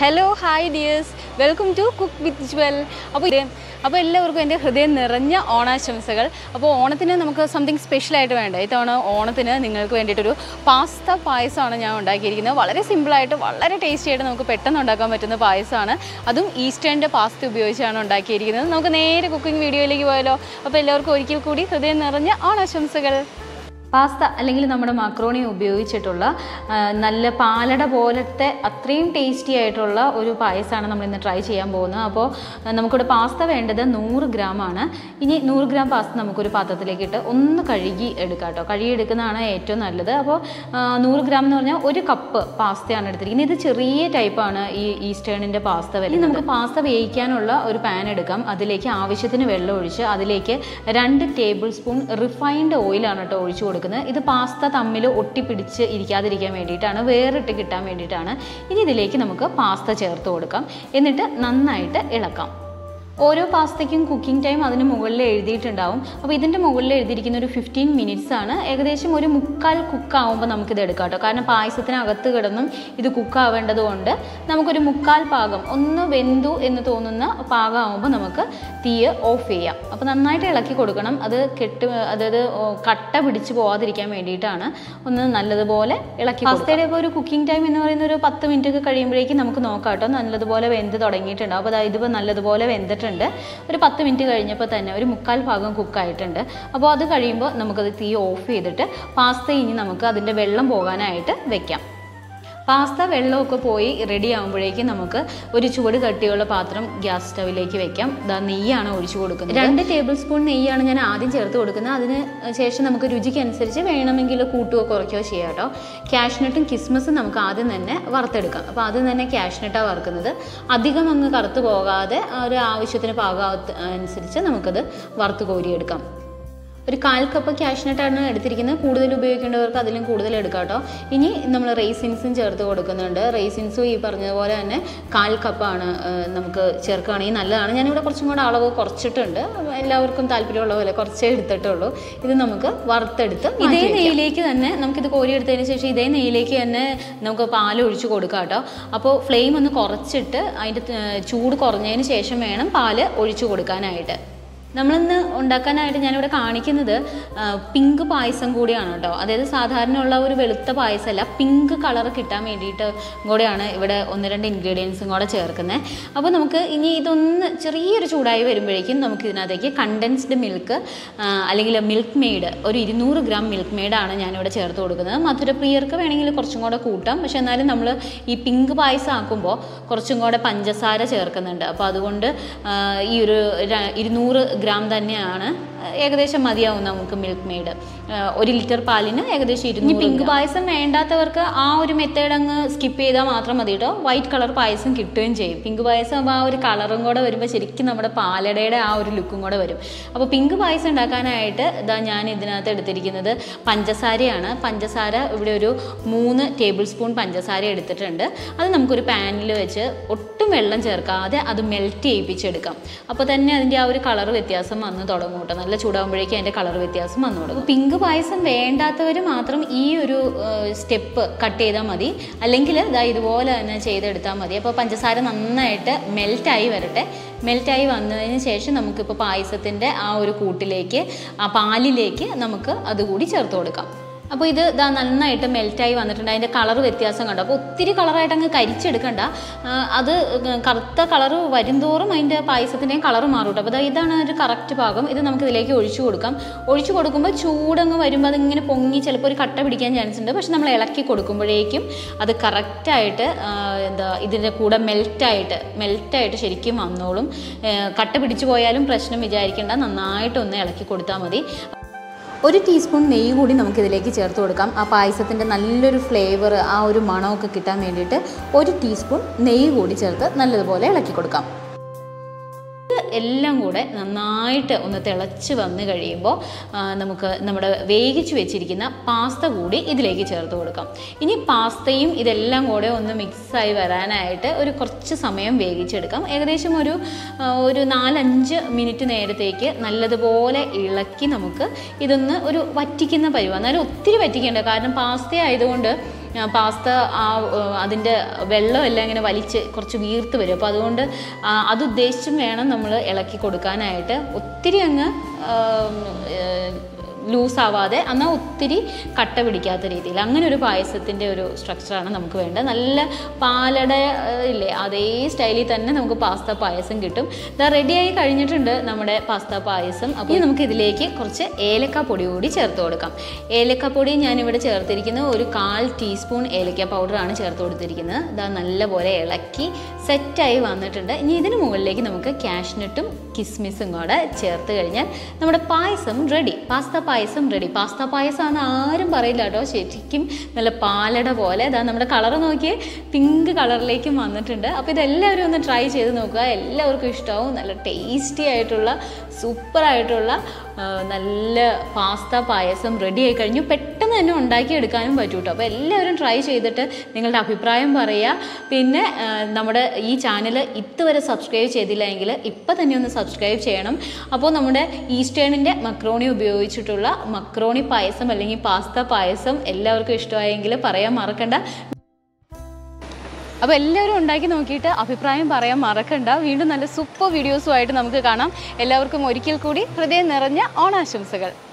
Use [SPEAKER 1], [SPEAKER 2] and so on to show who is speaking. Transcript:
[SPEAKER 1] hello hi dears welcome to cook with Jewel അപ്പോൾ ഇതേ അപ്പോൾ എല്ലാവർക്കും എൻ്റെ ഹൃദയം നിറഞ്ഞ ഓണാശംസകൾ അപ്പോൾ ഓണത്തിന് നമുക്ക് സംതിങ് സ്പെഷ്യലായിട്ട് വേണ്ട ഇത്തവണ ഓണത്തിന് നിങ്ങൾക്ക് വേണ്ടിയിട്ടൊരു പാസ്ത പായസമാണ് ഞാൻ ഉണ്ടാക്കിയിരിക്കുന്നത് വളരെ സിമ്പിളായിട്ട് വളരെ ടേസ്റ്റി ആയിട്ട് നമുക്ക് പെട്ടെന്ന് ഉണ്ടാക്കാൻ പറ്റുന്ന പായസമാണ് അതും ഈസ്റ്റേണിൻ്റെ പാസ്ത ഉപയോഗിച്ചാണ് ഉണ്ടാക്കിയിരിക്കുന്നത് നമുക്ക് നേരെ കുക്കിംഗ് വീഡിയോയിലേക്ക് പോയാലോ അപ്പോൾ എല്ലാവർക്കും ഒരിക്കൽ കൂടി ഹൃദയം നിറഞ്ഞ ഓണാശംസകൾ പാസ്ത അല്ലെങ്കിൽ നമ്മുടെ മക്രോണി ഉപയോഗിച്ചിട്ടുള്ള ആ, നല്ല പാലട പോലത്തെ അത്രയും ടേസ്റ്റി ആയിട്ടുള്ള ഒരു പായസമാണ് നമ്മൾ ഇന്ന് ട്രൈ ചെയ്യാൻ പോകുന്നത് അപ്പോൾ ആ, നമുക്കിവിടെ പാസ്ത വേണ്ടത് നൂറ് ഗ്രാമാണ് ഇനി നൂറ് ഗ്രാം പാസ്ത നമുക്കൊരു പാത്രത്തിലേക്ക് ഇട്ട് ഒന്ന് കഴുകി എടുക്കാം കേട്ടോ കഴുകി എടുക്കുന്നതാണ് ഏറ്റവും നല്ലത് അപ്പോൾ ആ, നൂറ് ഗ്രാം എന്ന് പറഞ്ഞാൽ ഒരു കപ്പ് പാസ്തയാണ് എടുത്തിരിക്കുന്നത് ഇത് ചെറിയ ടൈപ്പാണ് ഈ ഈസ്റ്റേണിൻ്റെ പാസ്ത വരുന്നത് ഇനി നമുക്ക് പാസ്ത വേവിക്കാനുള്ള ഒരു പാൻ എടുക്കാം അതിലേക്ക് ആവശ്യത്തിന് വെള്ളം ഒഴിച്ച് അതിലേക്ക് രണ്ട് ടേബിൾ സ്പൂൺ റിഫൈൻഡ് ഓയിലാണ് കേട്ടോ ഒഴിച്ചു കൊടുക്കുന്നത് ഇത് പാസ്ത തമ്മിൽ ഒട്ടിപ്പിടിച്ച് ഇരിക്കാതിരിക്കാൻ വേണ്ടിയിട്ടാണ് വേറിട്ട് കിട്ടാൻ വേണ്ടിയിട്ടാണ് ഇനി ഇതിലേക്ക് നമുക്ക് പാസ്ത ചേർത്ത് കൊടുക്കാം എന്നിട്ട് നന്നായിട്ട് ഇളക്കാം ഓരോ പാസ്തയ്ക്കും കുക്കിംഗ് ടൈം അതിന് മുകളിൽ എഴുതിയിട്ടുണ്ടാവും അപ്പോൾ ഇതിൻ്റെ മുകളിൽ എഴുതിയിരിക്കുന്ന ഒരു ഫിഫ്റ്റീൻ മിനിറ്റ്സ് ആണ് ഏകദേശം ഒരു മുക്കാൽ കുക്കാവുമ്പോൾ നമുക്കിത് എടുക്കാം കേട്ടോ കാരണം പായസത്തിനകത്ത് കിടന്നും ഇത് കുക്കാവേണ്ടത് കൊണ്ട് നമുക്കൊരു മുക്കാൽ പാകം ഒന്ന് വെന്തു എന്ന് തോന്നുന്ന പാകമാകുമ്പോൾ നമുക്ക് തീ ഓഫ് ചെയ്യാം അപ്പോൾ നന്നായിട്ട് ഇളക്കി കൊടുക്കണം അത് കെട്ട് അതായത് ഓ, കട്ട പിടിച്ച് പോവാതിരിക്കാൻ വേണ്ടിയിട്ടാണ് ഒന്ന് നല്ലതുപോലെ ഇളക്കി പാസ്തയുടെ ഇപ്പോൾ ഒരു കുക്കിംഗ് ടൈം എന്ന് പറയുന്ന ഒരു പത്ത് മിനിറ്റ് ഒക്കെ കഴിയുമ്പോഴേക്കും നമുക്ക് നോക്കാം കേട്ടോ നല്ലതുപോലെ വെന്ത് തുടങ്ങിയിട്ടുണ്ടാവും അപ്പോൾ അതായത് ഇതിപ്പോൾ നല്ലതുപോലെ വെന്തിട്ടുണ്ട് ഒരു പത്ത് മിനിറ്റ് കഴിഞ്ഞപ്പോൾ തന്നെ ഒരു മുക്കാൽ ഭാഗം കുക്കായിട്ടുണ്ട് അപ്പോൾ അത് കഴിയുമ്പോൾ നമുക്കത് തീ ഓഫ് ചെയ്തിട്ട് പാസ്ത ഇനി നമുക്ക് അതിൻ്റെ വെള്ളം പോകാനായിട്ട് വെക്കാം പാസ്ത വെള്ളമൊക്കെ പോയി റെഡി ആകുമ്പോഴേക്കും നമുക്ക് ഒരു ചുവട് കട്ടിയുള്ള പാത്രം ഗ്യാസ് സ്റ്റവിലേക്ക് വെക്കാം ദാ നെയ്യാണ് ഒഴിച്ചു കൊടുക്കുന്നത് രണ്ട് ടേബിൾ സ്പൂൺ നെയ്യാണ് ഞാൻ ആദ്യം ചേർത്ത് കൊടുക്കുന്നത് അതിന് ശേഷം നമുക്ക് രുചിക്ക് അനുസരിച്ച് വേണമെങ്കിൽ കൂട്ടുകയോ കുറയ്ക്കുകയോ ചെയ്യാം കേട്ടോ കാഷ്നട്ടും കിസ്മസും നമുക്ക് ആദ്യം തന്നെ വറുത്തെടുക്കാം അപ്പോൾ ആദ്യം തന്നെ കാഷ്നട്ടാണ് വറുക്കുന്നത് അധികം അങ്ങ് കറുത്ത് പോകാതെ ആ ഒരു ആവശ്യത്തിന് പാകാത്ത അനുസരിച്ച് നമുക്കത് വറുത്ത് കോരിയെടുക്കാം ഒരു കാൽ കപ്പ് കാഷ്നട്ടാണ് എടുത്തിരിക്കുന്നത് കൂടുതൽ ഉപയോഗിക്കേണ്ടവർക്ക് അതിലും കൂടുതൽ എടുക്കാം കേട്ടോ ഇനി നമ്മൾ റേസിൻസും ചേർത്ത് കൊടുക്കുന്നുണ്ട് റേസിൻസും ഈ പറഞ്ഞതുപോലെ തന്നെ കാൽ കപ്പാണ് ഏഹ്, നമുക്ക് ചേർക്കുകയാണെങ്കിൽ നല്ലതാണ് ഞാനിവിടെ കുറച്ചും കൂടെ അളവ് കുറച്ചിട്ടുണ്ട് എല്ലാവർക്കും താല്പര്യമുള്ള പോലെ കുറച്ചേ എടുത്തിട്ടുള്ളൂ ഇത് നമുക്ക് വറുത്തെടുത്ത് ഇതേ നെയ്യിലേക്ക് തന്നെ നമുക്കിത് കോരിയെടുത്തതിന് ശേഷം ഇതേ നെയ്യിലേക്ക് തന്നെ നമുക്ക് പാൽ ഒഴിച്ച് കൊടുക്കാം കേട്ടോ അപ്പോൾ ഫ്ലെയിം ഒന്ന് കുറച്ചിട്ട് അതിൻ്റെ ഏഹ്, ചൂട് കുറഞ്ഞതിന് ശേഷം വേണം പാല് ഒഴിച്ചു കൊടുക്കാനായിട്ട് നമ്മളിന്ന് ഉണ്ടാക്കാനായിട്ട് ഞാനിവിടെ കാണിക്കുന്നത് ആ, പിങ്ക് പായസം കൂടിയാണ് കേട്ടോ അതായത് സാധാരണ ഉള്ള ഒരു വെളുത്ത പായസമല്ല പിങ്ക് കളർ കിട്ടാൻ വേണ്ടിയിട്ട് കൂടെയാണ് ഇവിടെ ഒന്ന് രണ്ട് ഇൻഗ്രീഡിയൻസും കൂടെ ചേർക്കുന്നത് അപ്പോൾ നമുക്ക് ഇനി ഇതൊന്ന് ചെറിയൊരു ചൂടായി വരുമ്പോഴേക്കും നമുക്ക് ഇതിനകത്തേക്ക് കണ്ടൻസ്ഡ് മിൽക്ക് അല്ലെങ്കിൽ മിൽക്ക് മെയ്ഡ് ഒരു ഇരുന്നൂറ് ഗ്രാം മിൽക്ക് മെയ്ഡാണ് ഞാനിവിടെ ചേർത്ത് കൊടുക്കുന്നത് മധുരപ്രിയർക്ക് വേണമെങ്കിൽ കുറച്ചും കൂടെ കൂട്ടാം പക്ഷെ എന്നാലും നമ്മൾ ഈ പിങ്ക് പായസം ആക്കുമ്പോൾ കുറച്ചും കൂടെ പഞ്ചസാര ചേർക്കുന്നുണ്ട് അപ്പോൾ അതുകൊണ്ട് ആ, ഈ ഒരു ര- ഇരുന്നൂറ് ഗ്രാം തന്നെയാണ് ഏകദേശം മതിയാവും നമുക്ക് മിൽക്ക് മെയ്ഡ് ഒരു ലിറ്റർ പാലിന് ഏകദേശം ഇരുന്നൂറ് പിങ്ക് പായസം വേണ്ടാത്തവർക്ക് ആ ഒരു മെത്തേഡ് അങ്ങ് സ്കിപ്പ് ചെയ്താൽ മാത്രം മതി കേട്ടോ വൈറ്റ് കളർ പായസം കിട്ടുകയും ചെയ്യും പിങ്ക് പായസം ആകുമ്പോൾ ആ ഒരു കളറും കൂടെ വരുമ്പോൾ ശരിക്കും നമ്മുടെ പാലടയുടെ ആ ഒരു ലുക്കും കൂടെ വരും അപ്പോൾ പിങ്ക് പായസം ഉണ്ടാക്കാനായിട്ട് ഇതാ ഞാൻ ഇതിനകത്ത് എടുത്തിരിക്കുന്നത് പഞ്ചസാരയാണ് പഞ്ചസാര ഇവിടെ ഒരു മൂന്ന് ടേബിൾ സ്പൂൺ പഞ്ചസാര എടുത്തിട്ടുണ്ട് അത് നമുക്കൊരു പാനിൽ വെച്ച് ഒട്ടും വെള്ളം ചേർക്കാതെ അത് മെൽറ്റ് ചെയ്യിപ്പിച്ചെടുക്കാം അപ്പോൾ തന്നെ അതിൻ്റെ ആ ഒരു കളർ വ്യത്യാസം വന്ന് തുടങ്ങും കേട്ടോ നല്ല ചൂടാകുമ്പോഴേക്കും അതിൻ്റെ കളർ വ്യത്യാസം വന്നു തുടങ്ങും പിങ്ക് പായസം വേണ്ടാത്തവർ മാത്രം ഈ ഒരു സ്റ്റെപ്പ് കട്ട് ചെയ്താൽ മതി അല്ലെങ്കിൽ ഇതാ ഇതുപോലെ തന്നെ ചെയ്തെടുത്താൽ മതി അപ്പോൾ പഞ്ചസാര നന്നായിട്ട് മെൽറ്റായി വരട്ടെ മെൽറ്റായി വന്നതിന് ശേഷം നമുക്കിപ്പോൾ പായസത്തിൻ്റെ ആ ഒരു കൂട്ടിലേക്ക് ആ പാലിലേക്ക് നമുക്ക് അതുകൂടി ചേർത്ത് കൊടുക്കാം അപ്പോൾ ഇത് ഇതാ നന്നായിട്ട് മെൽറ്റായി വന്നിട്ടുണ്ട് അതിൻ്റെ കളർ വ്യത്യാസം കണ്ടു അപ്പോൾ ഒത്തിരി കളറായിട്ട് അങ്ങ് കരിച്ചെടുക്കണ്ട ആ, അത് കറുത്ത കളർ വരുംതോറും അതിൻ്റെ പായസത്തിൻ്റെയും കളർ മാറും കേട്ടോ അപ്പോൾ ദാ ഇതാണ് ഒരു കറക്റ്റ് ഭാഗം ഇത് നമുക്ക് ഇതിലേക്ക് ഒഴിച്ചു കൊടുക്കാം ഒഴിച്ചു കൊടുക്കുമ്പോൾ ചൂടങ്ങ് വരുമ്പോൾ അതിങ്ങനെ പൊങ്ങി ചിലപ്പോൾ ഒരു കട്ട പിടിക്കാൻ ചാൻസ് ഉണ്ട് പക്ഷെ നമ്മൾ ഇളക്കി കൊടുക്കുമ്പോഴേക്കും അത് കറക്റ്റായിട്ട് എന്താ ഇതിൻ്റെ കൂടെ മെൽറ്റായിട്ട് മെൽറ്റായിട്ട് ശരിക്കും വന്നോളും ഏ, കട്ട പിടിച്ചു പോയാലും പ്രശ്നം വിചാരിക്കേണ്ട നന്നായിട്ടൊന്ന് ഇളക്കി കൊടുത്താൽ മതി ഒരു ടീസ്പൂൺ നെയ്യ് കൂടി നമുക്കിതിലേക്ക് ചേർത്ത് കൊടുക്കാം ആ പായസത്തിൻ്റെ നല്ലൊരു ഫ്ലേവർ ആ ഒരു മണമൊക്കെ കിട്ടാൻ വേണ്ടിയിട്ട് ഒരു ടീസ്പൂൺ നെയ്യ് കൂടി ചേർത്ത് നല്ലതുപോലെ ഇളക്കി കൊടുക്കാം ഇത് എല്ലാം കൂടെ നന്നായിട്ട് ഒന്ന് തിളച്ച് വന്ന് കഴിയുമ്പോൾ ആ, നമുക്ക് നമ്മുടെ വേവിച്ച് വെച്ചിരിക്കുന്ന പാസ്ത കൂടി ഇതിലേക്ക് ചേർത്ത് കൊടുക്കാം ഇനി പാസ്തയും ഇതെല്ലാം കൂടെ ഒന്ന് മിക്സായി വരാനായിട്ട് ഒരു കുറച്ച് സമയം വേവിച്ചെടുക്കാം ഏകദേശം ഒരു ആ, ഒരു നാലഞ്ച് മിനിറ്റ് നേരത്തേക്ക് നല്ലതുപോലെ ഇളക്കി നമുക്ക് ഇതൊന്ന് ഒരു വറ്റിക്കുന്ന പരുവം എന്നാലും ഒത്തിരി വറ്റിക്കേണ്ട കാരണം പാസ്ത ആയതുകൊണ്ട് പാസ്ത ആ അതിൻ്റെ വെള്ളമെല്ലാം ഇങ്ങനെ വലിച്ച് കുറച്ച് വീർത്ത് വരും അപ്പോൾ അതുകൊണ്ട് ആ, അത് ഉദ്ദേശിച്ചും വേണം നമ്മൾ ഇളക്കി കൊടുക്കാനായിട്ട് ഒത്തിരി അങ്ങ് ലൂസ് ആവാതെ എന്നാൽ ഒത്തിരി കട്ട പിടിക്കാത്ത രീതിയിൽ അങ്ങനെ ഒരു പായസത്തിൻ്റെ ഒരു സ്ട്രക്ചറാണ് നമുക്ക് വേണ്ടത് നല്ല പാലട ഏഹ്, ഇല്ലേ അതേ സ്റ്റൈലിൽ തന്നെ നമുക്ക് പാസ്ത പായസം കിട്ടും ഇതാ റെഡിയായി കഴിഞ്ഞിട്ടുണ്ട് നമ്മുടെ പാസ്ത പായസം അപ്പോൾ നമുക്ക് ഇതിലേക്ക് കുറച്ച് ഏലക്ക പൊടി കൂടി ചേർത്ത് കൊടുക്കാം ഏലക്ക പൊടി ഞാനിവിടെ ചേർത്തിരിക്കുന്നത് ഒരു കാൽ ടീസ്പൂൺ ഏലക്ക പൗഡറാണ് ചേർത്ത് കൊടുത്തിരിക്കുന്നത് ഇതാ നല്ലപോലെ ഇളക്കി സെറ്റായി വന്നിട്ടുണ്ട് ഇനി ഇതിന് മുകളിലേക്ക് നമുക്ക് കാഷ്നട്ടും കിസ്മിസും കൂടെ ചേർത്ത് കഴിഞ്ഞാൽ നമ്മുടെ പായസം റെഡി പാസ്ത പായസം റെഡി പാസ്ത പായസമാണ് ആരും പറയില്ല കേട്ടോ ശരിക്കും നല്ല പാലട പോലെ ഇതാ നമ്മുടെ കളർ നോക്കിയേ പിങ്ക് കളറിലേക്കും വന്നിട്ടുണ്ട് അപ്പോൾ ഇതെല്ലാവരും ഒന്ന് ട്രൈ ചെയ്ത് നോക്കുക എല്ലാവർക്കും ഇഷ്ടമാവും നല്ല ടേസ്റ്റി ആയിട്ടുള്ള സൂപ്പർ ആയിട്ടുള്ള ആ, നല്ല പാസ്ത പായസം റെഡി ആയി കഴിഞ്ഞു പെട്ടെന്ന് തന്നെ ഉണ്ടാക്കിയെടുക്കാനും പറ്റും കേട്ടോ അപ്പോൾ എല്ലാവരും ട്രൈ ചെയ്തിട്ട് നിങ്ങളുടെ അഭിപ്രായം പറയുക പിന്നെ ആ, നമ്മുടെ ഈ ചാനൽ ഇതുവരെ സബ്സ്ക്രൈബ് ചെയ്തില്ല എങ്കിൽ ഇപ്പം തന്നെ ഒന്ന് സബ്സ്ക്രൈബ് ചെയ്യണം അപ്പോൾ നമ്മുടെ ഈസ്റ്റേണിൻ്റെ മക്രോണി ഉപയോഗിച്ചിട്ടുള്ള മക്രോണി പായസം അല്ലെങ്കിൽ പാസ്ത പായസം എല്ലാവർക്കും ഇഷ്ടമായെങ്കിൽ പറയാൻ മറക്കണ്ട അപ്പോൾ എല്ലാവരും ഉണ്ടാക്കി നോക്കിയിട്ട് അഭിപ്രായം പറയാൻ മറക്കണ്ട വീണ്ടും നല്ല സൂപ്പർ വീഡിയോസുമായിട്ട് നമുക്ക് കാണാം എല്ലാവർക്കും ഒരിക്കൽ കൂടി ഹൃദയം നിറഞ്ഞ ഓണാശംസകൾ